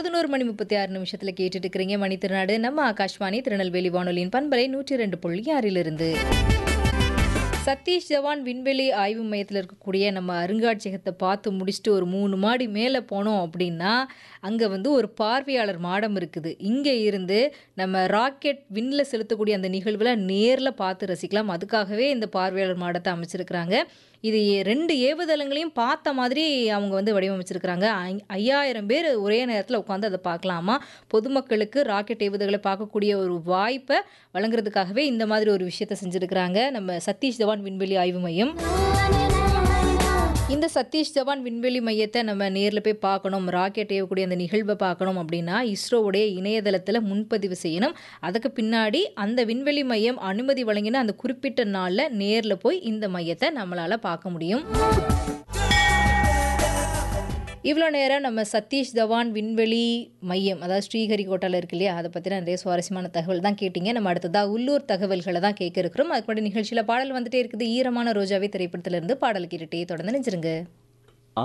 பதினோரு மணி முப்பத்தி ஆறு நிமிஷத்தில் கேட்டுட்டு இருக்கிறீங்க மணி திருநாடு நம்ம ஆகாஷ்வாணி திருநெல்வேலி வானொலியின் பண்பலை நூற்றி ரெண்டு புள்ளி ஆறிலிருந்து சதீஷ் ஜவான் விண்வெளி ஆய்வு மையத்தில் இருக்கக்கூடிய நம்ம அருங்காட்சியகத்தை பார்த்து முடிச்சுட்டு ஒரு மூணு மாடி மேலே போனோம் அப்படின்னா அங்கே வந்து ஒரு பார்வையாளர் மாடம் இருக்குது இங்கே இருந்து நம்ம ராக்கெட் விண்ணில் செலுத்தக்கூடிய அந்த நிகழ்வில் நேரில் பார்த்து ரசிக்கலாம் அதுக்காகவே இந்த பார்வையாளர் மாடத்தை அமைச்சிருக்கிறாங்க இது ஏ- ரெண்டு ஏவுதளங்களையும் பார்த்த மாதிரி அவங்க வந்து வடிவமைச்சிருக்கிறாங்க ஐ- ஐயாயிரம் பேர் ஒரே நேரத்தில் உட்காந்து அதை பார்க்கலாமா பொதுமக்களுக்கு ராக்கெட் ஏவுதல்களை பார்க்கக்கூடிய ஒரு வாய்ப்பை வழங்குறதுக்காகவே இந்த மாதிரி ஒரு விஷயத்தை செஞ்சுருக்கிறாங்க நம்ம சதீஷ் தவான் விண்வெளி ஆய்வு மையம் இந்த சதீஷ் தவான் விண்வெளி மையத்தை நம்ம நேரில் போய் பார்க்கணும் ராக்கெட் ஏவக்கூடிய அந்த நிகழ்வை பார்க்கணும் அப்படின்னா இஸ்ரோவுடைய இணையதளத்தில் முன்பதிவு செய்யணும் அதுக்கு பின்னாடி அந்த விண்வெளி மையம் அனுமதி வழங்கின அந்த குறிப்பிட்ட நாளில் நேரில் போய் இந்த மையத்தை நம்மளால் பார்க்க முடியும் இவ்வளோ நேரம் நம்ம சதீஷ் தவான் விண்வெளி மையம் அதாவது ஸ்ரீஹரிகோட்டாவில் இருக்கு இல்லையா அதை பற்றின நிறைய சுவாரஸ்யமான தகவல் தான் கேட்டீங்க நம்ம அடுத்ததாக உள்ளூர் தகவல்களை தான் கேட்க இருக்கிறோம் அதுக்கு முன்னாடி நிகழ்ச்சியில் பாடல் வந்துட்டே இருக்குது ஈரமான ரோஜாவே திரைப்படத்திலிருந்து பாடல் கேட்டுட்டே தொடர்ந்து நினைச்சிருங்க